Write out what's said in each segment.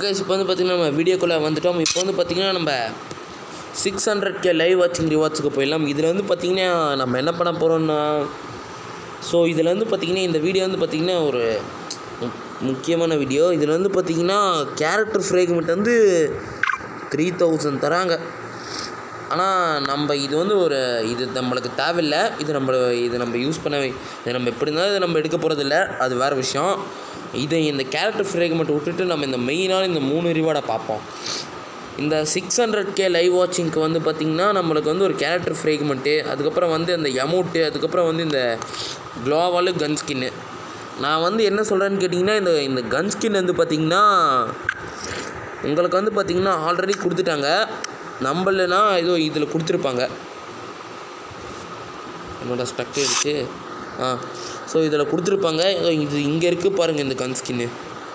Guys இப்போ வந்து பார்த்திங்கன்னா நம்ம வீடியோக்குள்ளே வந்துட்டோம் இப்போ வந்து பார்த்திங்கன்னா நம்ம சிக்ஸ் ஹண்ட்ரட் கே லைவ் வாட்சிங் ரிவார்ட்ஸுக்கு போயிடலாம் இதில் வந்து பார்த்திங்கன்னா நம்ம என்ன பண்ண போகிறோம்னா ஸோ இதில் வந்து பார்த்திங்கன்னா இந்த வீடியோ வந்து பார்த்திங்கன்னா ஒரு மு- முக்கியமான வீடியோ இதில் வந்து பார்த்திங்கன்னா கேரக்டர் ஃப்ரேக்மெண்ட் வந்து த்ரீ தௌசண்ட் தராங்க ஆனால் நம்ம இது வந்து ஒரு இது நம்மளுக்கு தேவையில்லை இது நம்ம இது நம்ம யூஸ் பண்ண இது நம்ம எப்படி இருந்தாலும் இதை நம்ம எடுக்க போகிறதில்ல அது வேறு விஷயம் இதை இந்த கேரக்டர் ஃப்ரேக்மெண்ட் விட்டுட்டு நம்ம இந்த மெயினான இந்த மூணு ரிவார்டை பார்ப்போம் இந்த சிக்ஸ் ஹண்ட்ரட் கே லைவ் வாட்சிங்க்கு வந்து பார்த்திங்கன்னா நம்மளுக்கு வந்து ஒரு கேரக்டர் ஃப்ரேக்மெண்ட்டு அதுக்கப்புறம் வந்து அந்த எமௌண்ட்டு அதுக்கப்புறம் வந்து இந்த க்ளோவாலு கன் ஸ்கின்னு நான் வந்து என்ன சொல்கிறேன்னு கேட்டிங்கன்னா இந்த இந்த கன் ஸ்கின் வந்து பார்த்திங்கன்னா உங்களுக்கு வந்து பார்த்திங்கன்னா ஆல்ரெடி கொடுத்துட்டாங்க நம்மளனா ஏதோ இதில் கொடுத்துருப்பாங்க என்னோட ஸ்டக் ஆயிடுச்சு ஆ ஸோ இதில் கொடுத்துருப்பாங்க ஏதோ இது இங்கே இருக்குது பாருங்கள் இந்த கன் ஸ்கின்னு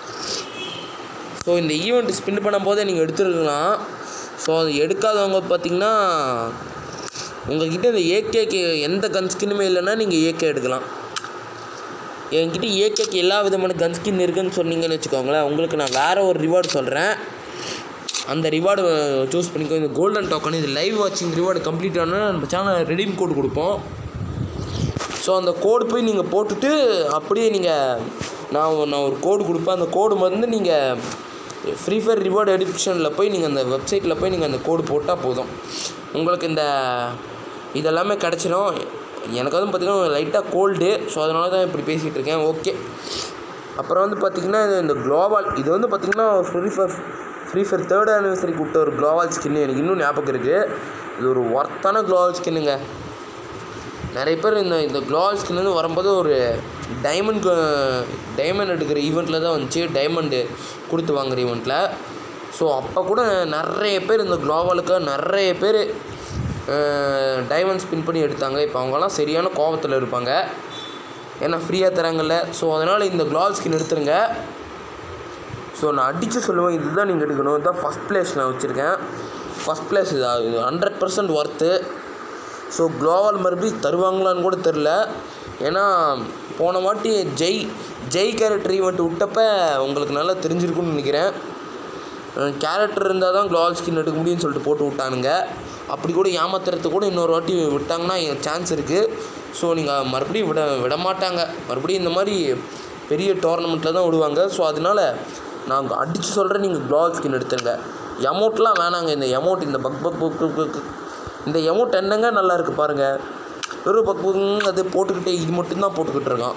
ஸோ இந்த ஈவெண்ட் ஸ்பின் பண்ணும்போதே நீங்கள் எடுத்துருக்கலாம் ஸோ அது எடுக்காதவங்க பார்த்தீங்கன்னா உங்ககிட்ட இந்த ஏகேக்கு எந்த கன் ஸ்கின்னுமே இல்லைன்னா நீங்கள் ஏகே எடுக்கலாம் என்கிட்ட ஏகேக்கு எல்லா விதமான கன் ஸ்கின் இருக்குன்னு சொன்னீங்கன்னு வச்சுக்கோங்களேன் உங்களுக்கு நான் வேறு ஒரு ரிவார்டு சொல்கிறேன் அந்த ரிவார்டு சூஸ் பண்ணிக்கோ இந்த கோல்டன் டோக்கன் இது லைவ் வாட்சிங் ரிவார்டு கம்ப்ளீட் ஆனால் நம்ம சேனல் ரெடீம் கோடு கொடுப்போம் ஸோ அந்த கோடு போய் நீங்கள் போட்டுட்டு அப்படியே நீங்கள் நான் ஒரு- நான் ஒரு கோடு கொடுப்பேன் அந்த கோடு வந்து நீங்கள் ஃப்ரீ ஃபயர் ரிவார்டு எடிஷனில் போய் நீங்கள் அந்த வெப்சைட்டில் போய் நீங்கள் அந்த கோடு போட்டால் போதும் உங்களுக்கு இந்த இதெல்லாமே கிடச்சிடும் எனக்கு வந்து பார்த்திங்கன்னா லைட்டாக கோல்டு ஸோ அதனால தான் இப்படி பேசிகிட்டு இருக்கேன் ஓகே அப்புறம் வந்து பார்த்திங்கன்னா இது இந்த க்ளோவால் இது வந்து பார்த்திங்கன்னா Free Fire Free Fire third anniversary கொடுத்த ஒரு க்ளோவால் ஸ்கின்னு எனக்கு இன்னும் ஞாபகம் இருக்குது இது ஒரு ஒர்த்தான க்ளோவால் ஸ்கின்னுங்க நிறைய பேர் இந்த இந்த க்ளோவல் ஸ்கின் வந்து வரும்போது ஒரு டைமண்ட் டைமண்ட் எடுக்கிற ஈவெண்ட்டில் தான் வந்துச்சு டைமண்டு கொடுத்து வாங்குற ஈவெண்ட்டில் ஸோ அப்போ கூட நிறைய பேர் இந்த க்ளோவலுக்கு நிறைய பேர் டைமண்ட் ஸ்பின் பண்ணி எடுத்தாங்க இப்போ அவங்கெல்லாம் சரியான கோபத்தில் இருப்பாங்க ஏன்னா ஃப்ரீயாக தராங்கல்ல ஸோ அதனால் இந்த க்ளோவல் ஸ்கின் எடுத்துருங்க ஸோ நான் அடித்து சொல்லுவேன் இதுதான் நீங்கள் எடுக்கணும் இதுதான் ஃபஸ்ட் பிளேஸ் நான் வச்சுருக்கேன் ஃபஸ்ட் பிளேஸ் இது இது hundred percent worth so gloo wall மறுபடியும் தருவாங்களான்னு கூட தெரில ஏன்னா போன வாட்டி ஜெய் ஜெய் கேரக்டர் ஈவெண்ட் விட்டப்ப உங்களுக்கு நல்லா தெரிஞ்சிருக்கும்னு நினைக்கிறேன் கேரக்டர் இருந்தால் தான் க்ளோவல் ஸ்கின் எடுக்க முடியும்னு சொல்லிட்டு போட்டு விட்டானுங்க அப்படி கூட ஏமாத்துறதுக்கு கூட இன்னொரு வாட்டி விட்டாங்கன்னா சான்ஸ் இருக்குது ஸோ நீங்கள் மறுபடியும் விட விட மாட்டாங்க மறுபடியும் இந்த மாதிரி பெரிய டோர்னமெண்ட்டில் தான் விடுவாங்க ஸோ அதனால நான் அடித்து சொல்கிறேன் நீங்கள் க்ளோவல் ஸ்கின் எடுத்துருங்க எமௌண்ட்லாம் வேணாங்க இந்த எமௌண்ட் இந்த பக் பக் பக் பக் பக் இந்த எமௌண்ட் என்னங்க நல்லா இருக்குது பாருங்கள் வெறும் பக் பக் அது போட்டுக்கிட்டே இது மட்டும்தான் போட்டுக்கிட்டு இருக்கான்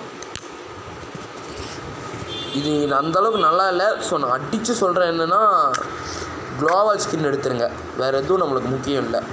இது அந்த அளவுக்கு நல்லா இல்லை ஸோ நான் அடித்து சொல்கிறேன் என்னென்னா க்ளோவல் ஸ்கின் எடுத்துருங்க வேறு எதுவும் நம்மளுக்கு முக்கியம் இல்லை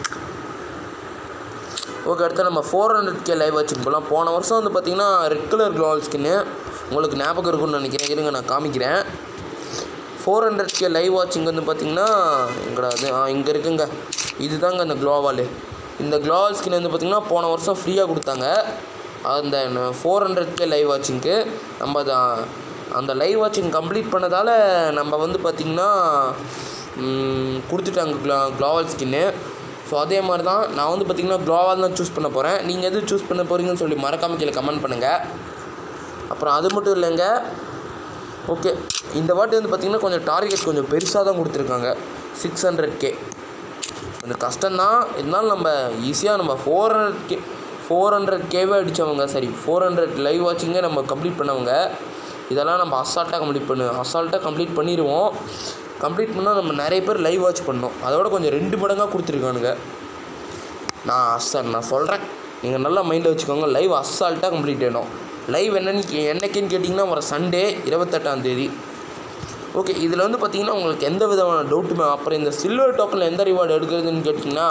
ஓகே அடுத்து நம்ம ஃபோர் ஹண்ட்ரட் கே லைவ் வச்சுக்கு போகலாம் போன வருஷம் வந்து பார்த்திங்கன்னா ரெட் கலர் க்ளோவல் ஸ்கின்னு உங்களுக்கு ஞாபகம் இருக்கும்னு நினைக்கிறேன் இருங்க நான் காமிக்கிறேன் ஃபோர் ஹண்ட்ரட் கே லைவ் வாட்சிங் வந்து பார்த்திங்கன்னா எங்கடா அது ஆ இங்கே இருக்குங்க இதுதாங்க அந்த க்ளோவால் இந்த க்ளோவால் ஸ்கின் வந்து பார்த்திங்கன்னா போன வருஷம் ஃப்ரீயாக கொடுத்தாங்க அந்த ஃபோர் ஹண்ட்ரட் கே லைவ் வாட்சிங்க்கு நம்ம அதை அந்த லைவ் வாட்சிங் கம்ப்ளீட் பண்ணதால் நம்ம வந்து பார்த்திங்கன்னா ம், கொடுத்துட்டாங்க க்ளோ க்ளோவால் ஸ்கின்னு ஸோ அதே மாதிரி தான் நான் வந்து பார்த்திங்கன்னா க்ளோவால் தான் சூஸ் பண்ண போகிறேன் நீங்கள் எது சூஸ் பண்ண போகிறீங்கன்னு சொல்லி மறக்காம கீழே கமெண்ட் பண்ணுங்கள் அப்புறம் அது மட்டும் இல்லைங்க ஓகே இந்த வாட்டி வந்து பார்த்திங்கன்னா கொஞ்சம் டார்கெட் கொஞ்சம் பெருசாக தான் கொடுத்துருக்காங்க சிக்ஸ் ஹண்ட்ரட் கே கொஞ்சம் கஷ்டம்தான் இருந்தாலும் நம்ம ஈஸியாக நம்ம four hundred K four hundred கேவே அடித்தவங்க சரி ஃபோர் ஹண்ட்ரட் லைவ் வாட்சிங்கே நம்ம கம்ப்ளீட் பண்ணவங்க இதெல்லாம் நம்ம அசால்ட்டாக கம்ப்ளீட் பண்ணு அசால்ட்டாக கம்ப்ளீட் பண்ணிடுவோம் கம்ப்ளீட் பண்ணால் நம்ம நிறைய பேர் லைவ் வாட்ச் பண்ணோம் அதோட கொஞ்சம் ரெண்டு மடங்காக கொடுத்துருக்கானுங்க நான் அசால் நான் சொல்கிறேன் நீங்கள் நல்லா மைண்டில் வச்சுக்கோங்க லைவ் அசால்ட்டாக கம்ப்ளீட் ஆகிடும் லைவ் என்னன்னு கே- என்னைக்குன்னு கேட்டிங்கன்னா வர சண்டே இருபத்தெட்டாம் தேதி ஓகே இதில் வந்து பார்த்தீங்கன்னா உங்களுக்கு எந்த விதமான டவுட்டுமே அப்புறம் இந்த சில்வர் டோக்கனில் எந்த ரிவார்டு எடுக்கிறதுன்னு கேட்டிங்கன்னா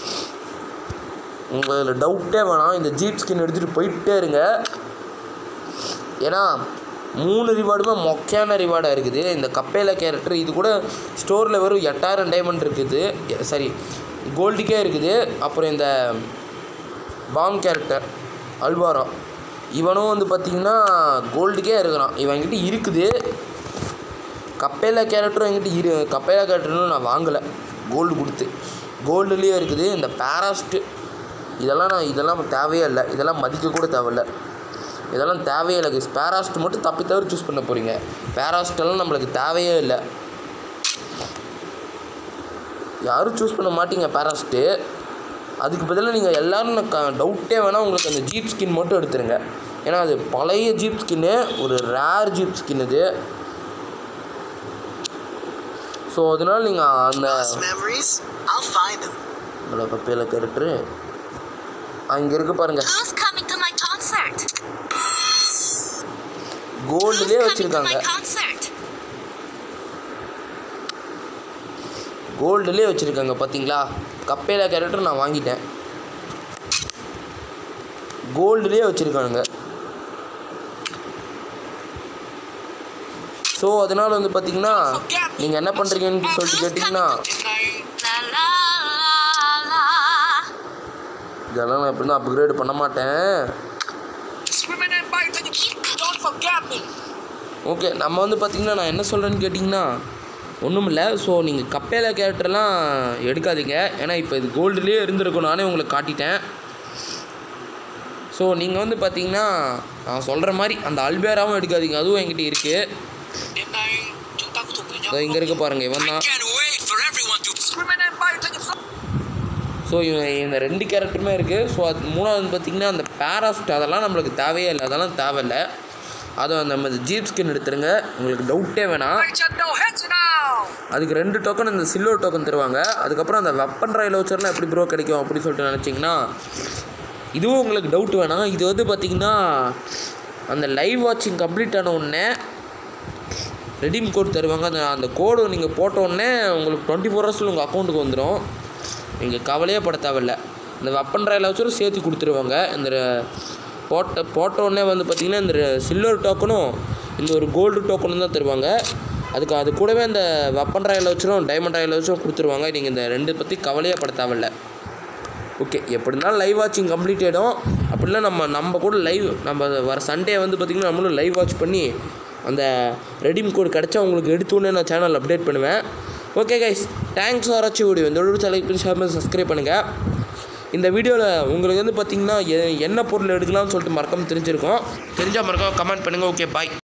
உங்களில் டவுட்டே வேணாம் இந்த ஜீப் ஸ்கின் எடுத்துகிட்டு போயிட்டே இருங்க ஏன்னா மூணு ரிவார்டுமே மொக்கையான ரிவார்டாக இருக்குது இந்த கப்பேல கேரக்டர் இது கூட ஸ்டோரில் வெறும் எட்டாயிரம் டைமண்ட் இருக்குது சரி கோல்டுக்கே இருக்குது அப்புறம் இந்த பாம் கேரக்டர் அல்வாரோ இவனும் வந்து பார்த்திங்கன்னா கோல்டுக்கே இருக்கிறான் இவன்கிட்ட இருக்குது கப்பேலா கேரக்டரும் என்கிட்ட இரு கப்பேலா கேரக்டரும் நான் வாங்கலை கோல்டு கொடுத்து கோல்டுலேயே இருக்குது இந்த பேராஸ்ட்டு இதெல்லாம் நான் இதெல்லாம் தேவையே இல்லை இதெல்லாம் மதிக்க கூட தேவையில்ல இதெல்லாம் தேவையே இல்லை பேராஸ்ட் மட்டும் தப்பி தவிர சூஸ் பண்ண போகிறீங்க பேராஸ்டெல்லாம் நம்மளுக்கு தேவையே இல்லை யாரும் சூஸ் பண்ண மாட்டீங்க பேராஸ்ட்டு அதுக்கு பதிலாக நீங்கள் எல்லோரும் நான் க டவுட்டே வேணால் உங்களுக்கு அந்த ஜீப் ஸ்கின் மட்டும் எடுத்துருங்க ஏன்னா அது பழைய ஜீப் ஸ்கின்னு ஒரு ரேர் ஜீப் ஸ்கின் இது ஸோ அதனால் நீங்கள் அந்த Lost memories? I'll find them. நம்மளோட கப்பையில் கேரக்டரு அங்கே இருக்கு பாருங்க Who's coming to my concert? Who's கோல்டுலேயே coming to வச்சுருக்காங்க my concert? கோல்டுலேயே வச்சுருக்காங்க பார்த்தீங்களா கப்பையில் கேரக்டர் நான் வாங்கிட்டேன் கோல்டுலேயே வச்சுருக்கானுங்க ஸோ அதனால் வந்து பார்த்தீங்கன்னா நீங்கள் என்ன பண்ணுறீங்கன்னு சொல்லிட்டு கேட்டிங்கன்னா La la la la. இதெல்லாம் நான் எப்படி அப்கிரேட் பண்ண மாட்டேன் Swimming in bite and you don't forget me. Okay நம்ம வந்து பார்த்திங்கன்னா நான் என்ன சொல்கிறேன்னு கேட்டிங்கன்னா ஒன்றும் இல்லை ஸோ நீங்கள் கப்பேல கேரக்டர்லாம் எடுக்காதீங்க ஏன்னா இப்போ இது கோல்டுலேயே இருந்திருக்கும் நானே உங்களுக்கு காட்டிட்டேன் ஸோ நீங்கள் வந்து பார்த்தீங்கன்னா நான் சொல்கிற மாதிரி அந்த அல்பேராவும் எடுக்காதீங்க அதுவும் என்கிட்ட இருக்குது Đêm nay chúng ta có thuộc với nhau. இதோ இங்கே இருக்க பாருங்க இவன் தான் can't wait for everyone to swimming in bite and you so இவன் இந்த ரெண்டு கேரக்டருமே இருக்குது ஸோ அது மூணாவது வந்து பார்த்திங்கன்னா அந்த பேராஃப்ட் அதெல்லாம் நம்மளுக்கு தேவையே இல்லை அதெல்லாம் தேவையில்லை அதை நம்ம ஜீப் ஸ்கின் எடுத்துருங்க உங்களுக்கு டவுட்டே வேணாம் no heads now. அதுக்கு ரெண்டு டோக்கன் இந்த சில்வர் டோக்கன் தருவாங்க அதுக்கப்புறம் அந்த வெப்பன் ராயல் வச்சர்லாம் எப்படி ப்ரோ கிடைக்கும் அப்படின்னு சொல்லிட்டு நினச்சிங்கன்னா இதுவும் உங்களுக்கு டவுட் வேணாம் இது வந்து பார்த்திங்கன்னா அந்த லைவ் வாட்சிங் கம்ப்ளீட் ஆன உடனே ரெடீம் கோட் தருவாங்க அந்த அந்த கோடு நீங்கள் போட்ட உடனே உங்களுக்கு டுவெண்ட்டி ஃபோர் ஹவர்ஸில் உங்கள் அக்கௌண்ட்டுக்கு வந்துடும் நீங்கள் கவலையே பட தேவையில்ல இந்த வெப்பன் ராயல் வச்சும் சேர்த்து கொடுத்துருவாங்க இந்த ர- போட்ட போட்ட உடனே வந்து பார்த்திங்கன்னா இந்த சில்வர் டோக்கனும் இந்த ஒரு கோல்டு டோக்கனும் தான் தருவாங்க அதுக்கு அது கூடவே அந்த வெப்பன் ராயல் வச்சும் டைமண்ட் ராயல் வச்சும் கொடுத்துருவாங்க நீங்கள் இந்த ரெண்டு பற்றி கவலையே பட தேவையில்ல ஓகே எப்படி இருந்தாலும் லைவ் வாட்சிங் கம்ப்ளீட் ஆகிடும் அப்படிலாம் நம்ம நம்ம கூட லைவ் நம்ம வர சண்டே வந்து பார்த்திங்கன்னா நம்மளும் லைவ் வாட்ச் பண்ணி அந்த ரெடீம் கோட் கிடச்சா உங்களுக்கு எடுத்தோன்னே நான் சேனல் அப்டேட் பண்ணுவேன் ஓகே கைஸ் தேங்க்ஸ் ஃபார் வாட்சிங் வீடியோ இந்த வீடியோ சேனலுக்கு பிடிச்சி ஷேர் பண்ணி சப்ஸ்கிரைப் பண்ணுங்கள் இந்த வீடியோவில் உங்களுக்கு வந்து பார்த்திங்கன்னா எ- என்ன பொருள் எடுக்கலாம்னு சொல்லிட்டு மறக்காம தெரிஞ்சிருக்கோம் தெரிஞ்சால் மறக்காம கமெண்ட் பண்ணுங்கள் ஓகே பாய்